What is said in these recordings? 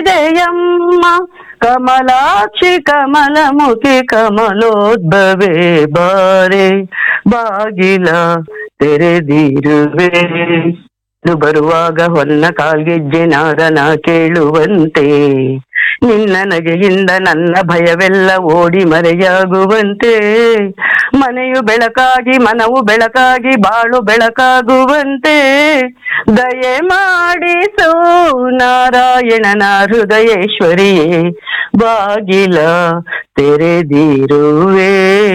ಬಂದಿದೆಯಮ್ಮ ಕಮಲಾಕ್ಷಿ ಕಮಲಮುಖಿ ಕಮಲೋದ್ಭವೆ ಬಾರೆ ಬಾಗಿಲ ತೆರೆದಿರುವೆ ನೀನು ಬರುವಾಗ ಹೊನ್ನ ಕಾಲ್ಗೆಜ್ಜೆ ನಾದನ ಕೇಳುವಂತೆ ನಿನ್ನ ನಗೆಯಿಂದ ನನ್ನ ಭಯವೆಲ್ಲ ಓಡಿ ಮರೆಯಾಗುವಂತೆ ಮನೆಯು ಬೆಳಕಾಗಿ ಮನವು ಬೆಳಕಾಗಿ ಬಾಳು ಬೆಳಕಾಗುವಂತೆ ದಯೆ ಮಾಡಿಸು ನಾರಾಯಣನ ಹೃದಯೇಶ್ವರಿಯೇ ಬಾಗಿಲ ತೆರೆದಿರುವೆ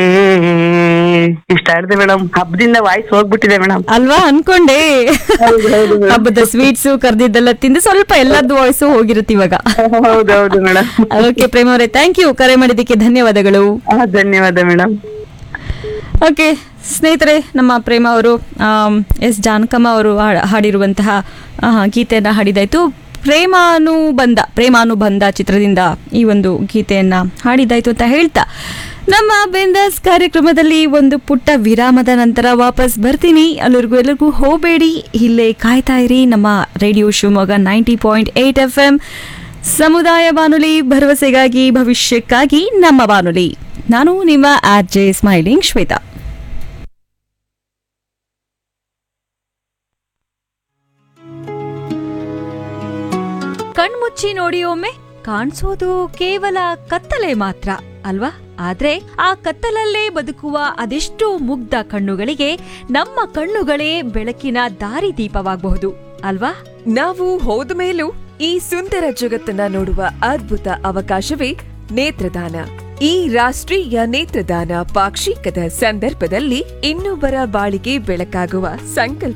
ಇಷ್ಟ ಆಡಿದೆ ಮೇಡಮ್ ಹಬ್ಬದಿಂದ ವಾಯ್ಸ್ ಹೋಗ್ಬಿಟ್ಟಿದೆ ಮೇಡಮ್ ಅಲ್ವಾ ಅನ್ಕೊಂಡೆ ಹೌದು, ಹೌದು madam. ಹಬ್ಬದ ಸ್ವೀಟ್ಸ್ ಕರ್ದಿದ್ದೆಲ್ಲ ತಿಂದು ಸ್ವಲ್ಪ ಎಲ್ಲದ್ದು ವಾಯ್ಸು ಹೋಗಿರುತ್ತೆ ಇವಾಗ ಹೌದೌದು ಮೇಡಮ್ ಓಕೆ ಪ್ರೇಮ ಅವರೇ ಥ್ಯಾಂಕ್ ಯು ಕರೆ ಮಾಡಿದ್ದಕ್ಕೆ ಧನ್ಯವಾದಗಳು ಧನ್ಯವಾದ ಮೇಡಮ್ ಓಕೆ ಸ್ನೇಹಿತರೆ ನಮ್ಮ ಪ್ರೇಮ ಅವರು ಆಮ್, ಎಸ್ ಜಾನಕಮ್ಮ ಅವರು ಹಾ- ಹಾಡಿರುವಂತಹ ಆ, ಗೀತೆಯನ್ನ ಹಾಡಿದಾಯ್ತು ಪ್ರೇಮಾನುಬಂಧ ಪ್ರೇಮಾನುಬಂಧ ಚಿತ್ರದಿಂದ ಈ ಒಂದು ಗೀತೆಯನ್ನ ಹಾಡಿದಾಯ್ತು ಅಂತ ಹೇಳ್ತಾ ನಮ್ಮ ಬೆಂದಾಸ್ ಕಾರ್ಯಕ್ರಮದಲ್ಲಿ ಒಂದು ಪುಟ್ಟ ವಿರಾಮದ ನಂತರ ವಾಪಸ್ ಬರ್ತೀನಿ ಅಲ್ಲಿವರೆಗೂ ಎಲ್ಲರಿಗೂ ಹೋಗಬೇಡಿ ಇಲ್ಲೇ ಕಾಯ್ತಾ ಇರಿ ನಮ್ಮ radio Shivamogga ninety point eight F M ಸಮುದಾಯ ಬಾನುಲಿ ಭರವಸೆಗಾಗಿ ಭವಿಷ್ಯಕ್ಕಾಗಿ ನಮ್ಮ ಬಾನುಲಿ ನಾನು ನಿಮ್ಮ ಆರ್ ಜೆ ಸ್ಮೈಲಿಂಗ್ ಶ್ವೇತಾ ಕಣ್ಮುಚ್ಚಿ ನೋಡಿ ಒಮ್ಮೆ ಕಾಣಿಸೋದು ಕೇವಲ ಕತ್ತಲೆ ಮಾತ್ರ ಅಲ್ವಾ ಆದ್ರೆ ಆ ಕತ್ತಲಲ್ಲೇ ಬದುಕುವ ಅದೆಷ್ಟೋ ಮುಗ್ಧ ಕಣ್ಣುಗಳಿಗೆ ನಮ್ಮ ಕಣ್ಣುಗಳೇ ಬೆಳಕಿನ ದಾರಿದೀಪವಾಗಬಹುದು ಅಲ್ವಾ ನಾವು ಹೋದ ಮೇಲೂ ಈ ಸುಂದರ ಜಗತ್ತನ್ನ ನೋಡುವ ಅದ್ಭುತ ಅವಕಾಶವೇ ನೇತ್ರದಾನ ಈ ರಾಷ್ಟ್ರೀಯ ನೇತ್ರದಾನ ಪಾಕ್ಷಿಕದ ಸಂದರ್ಭದಲ್ಲಿ ಇನ್ನೊಬ್ಬರ ಬಾಳಿಗೆ ಬೆಳಕಾಗುವ ಸಂಕಲ್ಪ